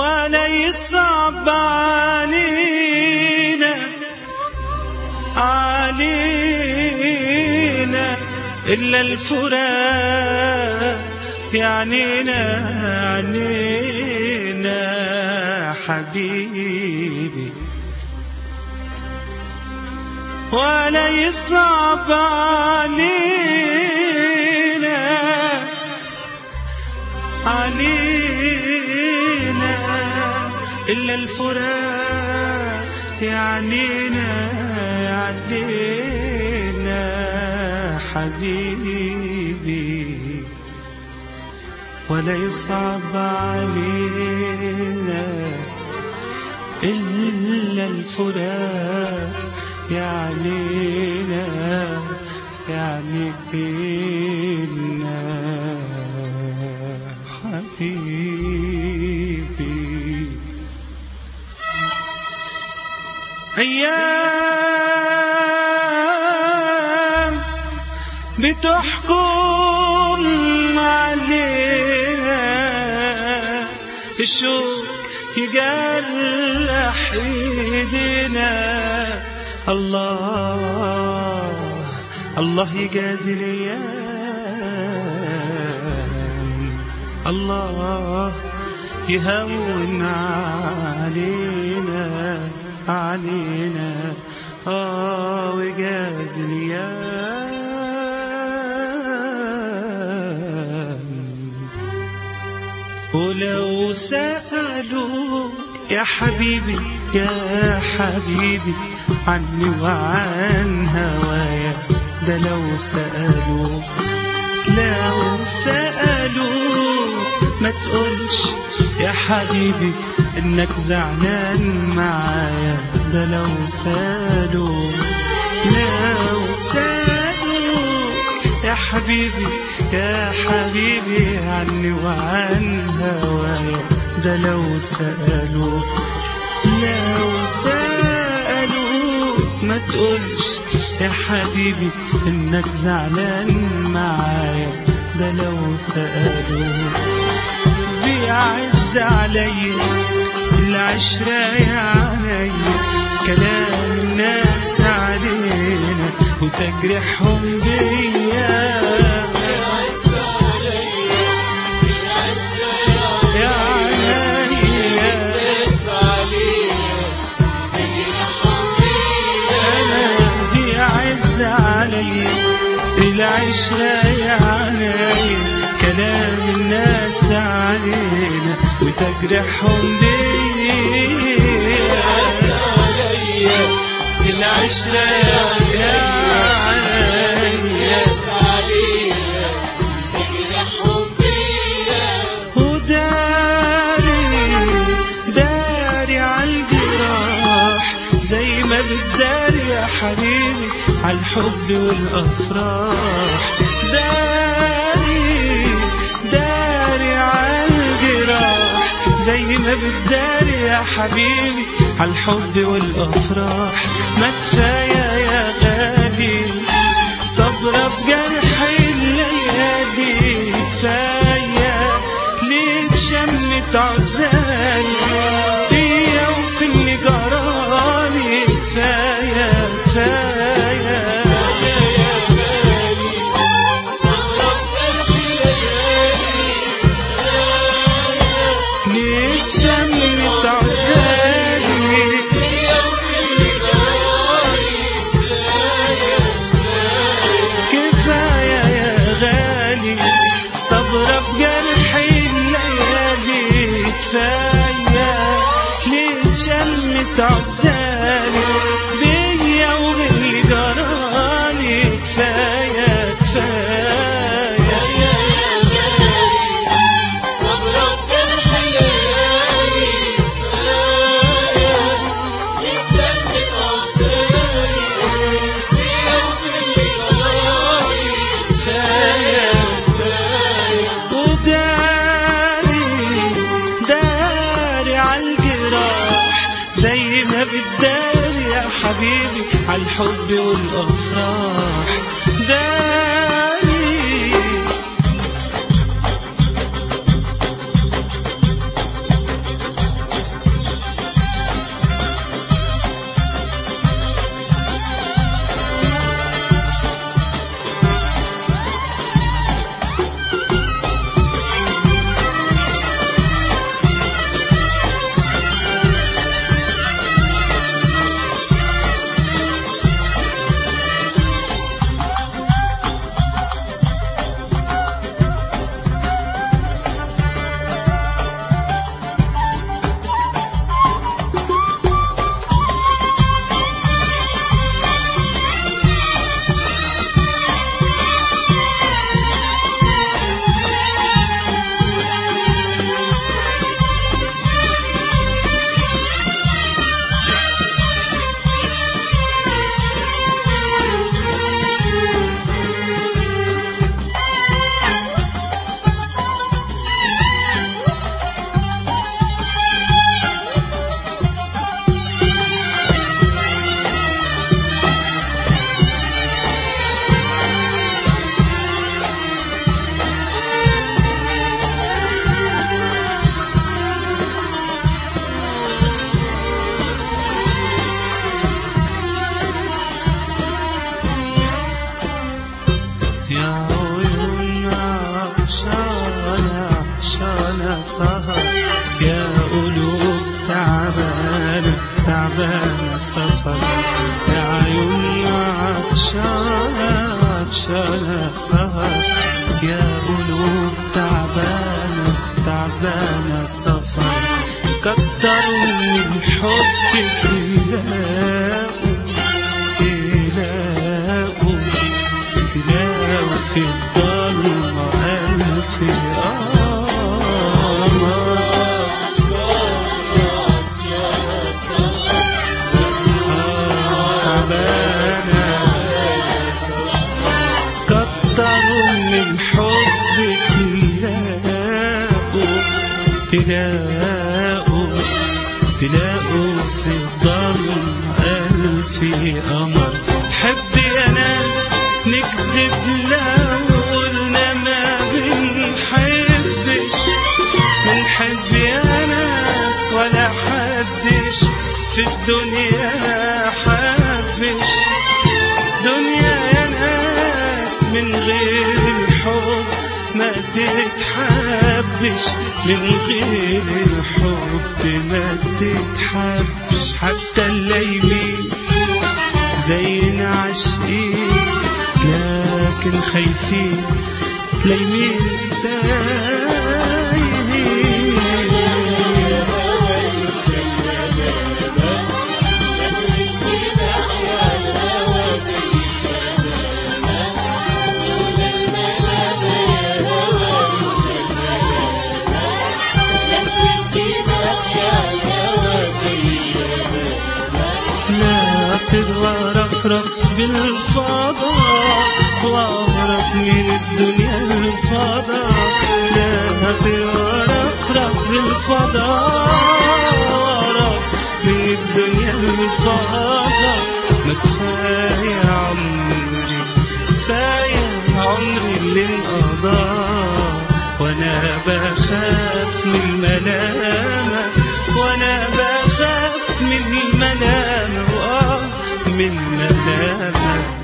ولا يصعب علينا علينا إلا الفراق يعنينا عنينا حبيبي ولا يصعب علينا علينا إلا الفراق يعنينا يعنينا حبيبي ولا يصعب علينا إلا الفراق يعنينا يعنينا حبيبي أيام بتحكم علينا الشوق يجرح ايدينا الله الله يجازي الايام الله يهون علينا علينا اه ويجازي الايام ولو سألوك يا حبيبي يا حبيبي عني وعن هوايا ده لو سألوك لو سألوك ما تقولش يا حبيبي انك زعلان معايا ده لو سألوك لو سألوك يا حبيبي يا حبيبي عني وعن هوايا ده لو سألوك لو سألوك ما تقولش يا حبيبي انك زعلان معايا ده لو سألوك بيعز عليا العشرة يا عليا كلام الناس علينا وتجرحهم بيا يا عليا أنا بيعز عليا العشرة يا عليا كلام الناس علينا وتجرحهم بيا العشرة يا عليا وداري داري عالجراح زي ما بتداري يا حبيبي عالحب والأفراح داري داري عالجراح زي ما بتداري يا حبيبي عالحب والأفراح ما كفاية يا غالي صبرة بجرح الليالي كفاية ليك شمت عزالي فيا وفي اللي جرالي كفاية كفاية ليك شمت عزالي كفاية يا غالي صبرة بجرح الليالي كفاية ليه شمت عزالي بيا وباللي جرالي كفاية كفاية وداري داري عالجراح زي ما بتداري يا حبيبي عالحب والأفراح داري تعبان السفر يا عيون عطشانة عطشانة سهر يا قلوب تعبانة تعبانة السفر كتروا من حبك تلاقوا تلاقوا تلاقوا في الضلمة ألف قمر تعبانة كتروا من حبك تلاقوا تلاقوا تلاقوا في الضلم ألف قمر حب يا ناس نكذب لو قلنا ما بنحبش بنحب يا ناس ولا حدش في الدنيا حبش دنيا يا ناس من غير الحب ما تتحبش من غير الحب ما تتحبش حتى الليلين زينا عاشقين لكن خايفين لايمين تايهين لا تبغى رفرف بالفضاء واغرق من الدنيا الفضاء لا تبغى رفرف بالفضاء واغرق من الدنيا الفضاء ما كفاية عمري كفاية عمري اللي انقضى وانا بخاف من الملامة وانا بخاف من الملامة وآه من ملامة